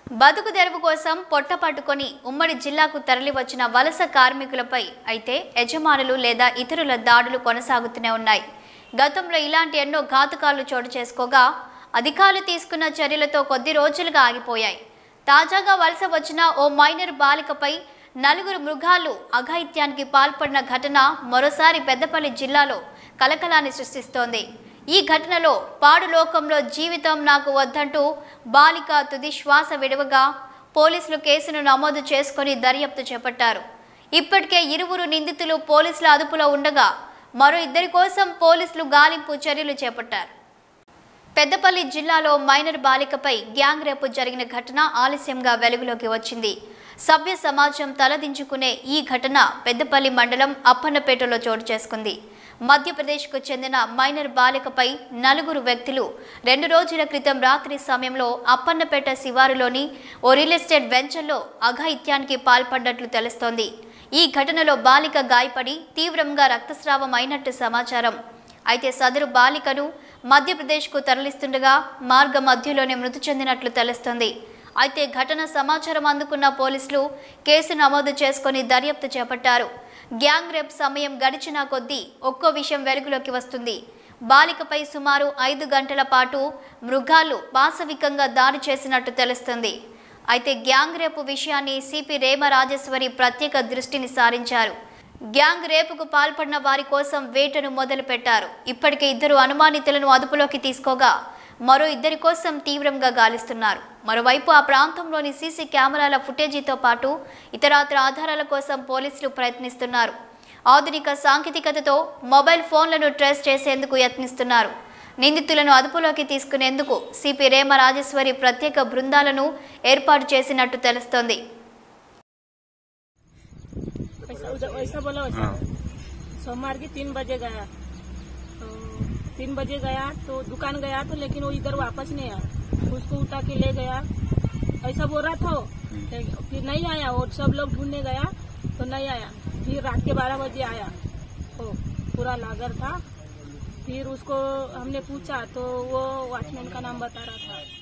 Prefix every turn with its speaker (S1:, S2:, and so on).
S1: బతుకు తెరువు కోసం పొట్ట పట్టుకొని ఉమ్మడి జిల్లాకు తరలివచ్చిన వలస కార్మికులపై అయితే యజమానులు లేదా ఇతరుల దాడులు కొనసాగుతూనే ఉన్నాయి గతంలో ఇలాంటి ఎన్నో ఘాతుకాలు చోటు చేసుకోగా అధికారులు తీసుకున్న చర్యలతో కొద్ది రోజులుగా ఆగిపోయాయి తాజాగా వలస వచ్చిన ఓ మైనర్ బాలికపై నలుగురు మృగాలు అఘాయిత్యానికి పాల్పడిన ఘటన మరోసారి పెద్దపల్లి జిల్లాలో కలకలాన్ని సృష్టిస్తోంది ఈ ఘటనలో పాడు లోకంలో జీవితం నాకు వద్దంటూ బాలిక తుది శ్వాస విడవగా పోలీసులు కేసును నమోదు చేసుకొని దర్యాప్తు చేపట్టారు ఇప్పటికే ఇరువురు నిందితులు పోలీసుల అదుపులో ఉండగా మరో ఇద్దరి కోసం పోలీసులు గాలింపు చర్యలు చేపట్టారు పెద్దపల్లి జిల్లాలో మైనర్ బాలికపై గ్యాంగ్ రేపు జరిగిన ఘటన ఆలస్యంగా వెలుగులోకి వచ్చింది సభ్య సమాజం తలదించుకునే ఈ ఘటన పెద్దపల్లి మండలం అప్పన్నపేటలో చోటు చేసుకుంది మధ్యప్రదేశ్కు చెందిన మైనర్ బాలికపై నలుగురు వ్యక్తులు రెండు రోజుల క్రితం రాత్రి సమయంలో అప్పన్నపేట శివారులోని ఓ రియల్ ఎస్టేట్ వెంచర్లో అఘాయిత్యానికి పాల్పడ్డట్లు తెలుస్తోంది ఈ ఘటనలో బాలిక గాయపడి తీవ్రంగా రక్తస్రావం అయినట్టు సమాచారం అయితే సదరు బాలికను మధ్యప్రదేశ్కు తరలిస్తుండగా మార్గ మధ్యలోనే మృతి చెందినట్లు తెలుస్తోంది అయితే ఘటన సమాచారం అందుకున్న పోలీసులు కేసు నమోదు చేసుకొని దర్యాప్తు చేపట్టారు గ్యాంగ్ రేప్ సమయం గడిచిన కొద్దీ ఒక్కో విషయం వెలుగులోకి వస్తుంది బాలికపై సుమారు ఐదు గంటల పాటు మృగాలు పాశవికంగా దాడి చేసినట్టు తెలుస్తుంది అయితే గ్యాంగ్ రేపు విషయాన్ని సిపి రేమ రాజేశ్వరి ప్రత్యేక దృష్టిని సారించారు గ్యాంగ్ రేపుకు పాల్పడిన వారి కోసం వేటను మొదలుపెట్టారు ఇప్పటికే ఇద్దరు అనుమానితులను అదుపులోకి తీసుకోగా మరో ఇద్దరి కోసం తీవ్రంగా గాలిస్తున్నారు మరోవైపు ఆ ప్రాంతంలోని సీసీ కెమెరాల ఫుటేజీతో పాటు ఇతరాతర ఆధారాల కోసం పోలీసులు ప్రయత్నిస్తున్నారు ఆధునిక సాంకేతికతతో మొబైల్ ఫోన్లను ట్రేస్ చేసేందుకు యత్నిస్తున్నారు నిందితులను అదుపులోకి తీసుకునేందుకు సిపి రేమ రాజేశ్వరి ప్రత్యేక బృందాలను ఏర్పాటు చేసినట్టు తెలుస్తోంది
S2: ऐसा उधर वैसा बोला वैसा सोमवार की तीन बजे गया तो तीन बजे गया तो दुकान गया तो लेकिन वो इधर वापस नहीं आया उसको उठा के ले गया ऐसा बोल रहा था वो। लेकिन फिर नहीं आया और सब लोग ढूंढने गया तो नहीं आया फिर रात के बारह बजे आया वो पूरा लागर था फिर उसको हमने पूछा तो वो वॉचमैन का नाम बता रहा था